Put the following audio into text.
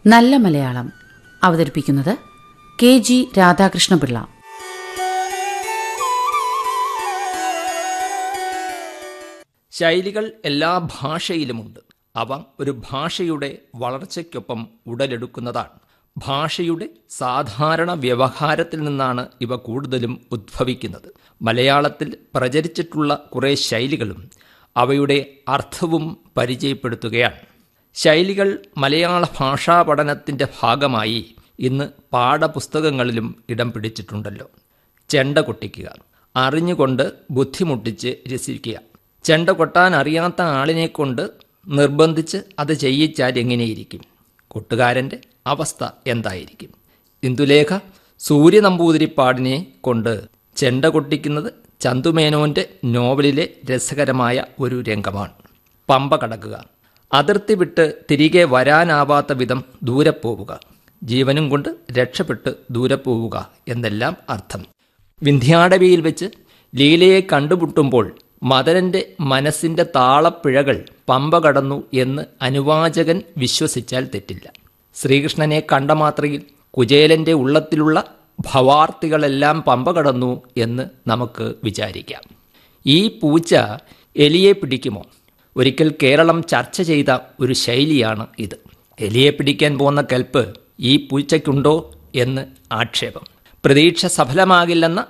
നല്ല മലയാളം അവതരിപ്പിക്കുന്നത് K G Radhakrishna Pillai ശൈലികൾ എല്ലാ ഭാഷയിലുമുണ്ട് അവ ഒരു ഭാഷയുടെ വളർച്ചയ്ക്കൊപ്പം ഉടലെടുക്കുന്നതാണ് ഭാഷയുടെ സാധാരണ വ്യവഹാരത്തിൽ നിന്നാണ് ഇവ കൂടുതലും ഉദ്ഭവിക്കുന്നത് മലയാളത്തിൽ പ്രചരിച്ചിട്ടുള്ള കുറേ ശൈലികളും അവയുടെ അർത്ഥവും പരിചയപ്പെടുത്തുകയാണ് ശൈലികൾ മലയാള ഭാഷാ പഠനത്തിൻ്റെ ഭാഗമായി ഇന്ന് പാഠപുസ്തകങ്ങളിലും ഇടം പിടിച്ചിട്ടുണ്ടല്ലോ ചെണ്ട കൊട്ടിക്കുക അറിഞ്ഞുകൊണ്ട് ബുദ്ധിമുട്ടിച്ച് രസിക്കുക ചെണ്ട കൊട്ടാൻ അറിയാത്ത ആളിനെ കൊണ്ട് നിർബന്ധിച്ച് അത് ചെയ്യിച്ചാൽ എങ്ങനെയിരിക്കും കൊട്ടുകാരൻ്റെ അവസ്ഥ എന്തായിരിക്കും ഇന്ദുലേഖ സൂര്യ നമ്പൂതിരിപ്പാടിനെ കൊണ്ട് ചെണ്ട കൊട്ടിക്കുന്നത് ചന്തുമേനോന്റെ നോവലിലെ രസകരമായ ഒരു രംഗമാണ് പമ്പ കടക്കുക അതിർത്തി വിട്ട് തിരികെ വരാനാവാത്ത വിധം ദൂരെ പോവുക ജീവനും കൊണ്ട് രക്ഷപ്പെട്ട് ദൂരെ പോവുക എന്നെല്ലാം അർത്ഥം വിന്ധ്യാടവിയിൽ വെച്ച് ലീലയെ കണ്ടുമുട്ടുമ്പോൾ മദനന്റെ മനസ്സിന്റെ താളപ്പിഴകൾ പമ്പ കടന്നു എന്ന് അനുവാചകൻ വിശ്വസിച്ചാൽ തെറ്റില്ല ശ്രീകൃഷ്ണനെ കണ്ട മാത്രയിൽ കുചേലന്റെ ഉള്ളത്തിലുള്ള ഭവാർത്തികളെല്ലാം പമ്പ കടന്നു എന്ന് നമുക്ക് വിചാരിക്കാം ഈ പൂച്ച എലിയെ പിടിക്കുമോ ഒരിക്കൽ കേരളം ചർച്ച ചെയ്ത ഒരു ശൈലിയാണ് ഇത് എലിയെ പിടിക്കാൻ പോകുന്ന കൽപ്പ് ഈ പൂച്ചയ്ക്കുണ്ടോ എന്ന് ആക്ഷേപം പ്രതീക്ഷ സഫലമാകില്ലെന്ന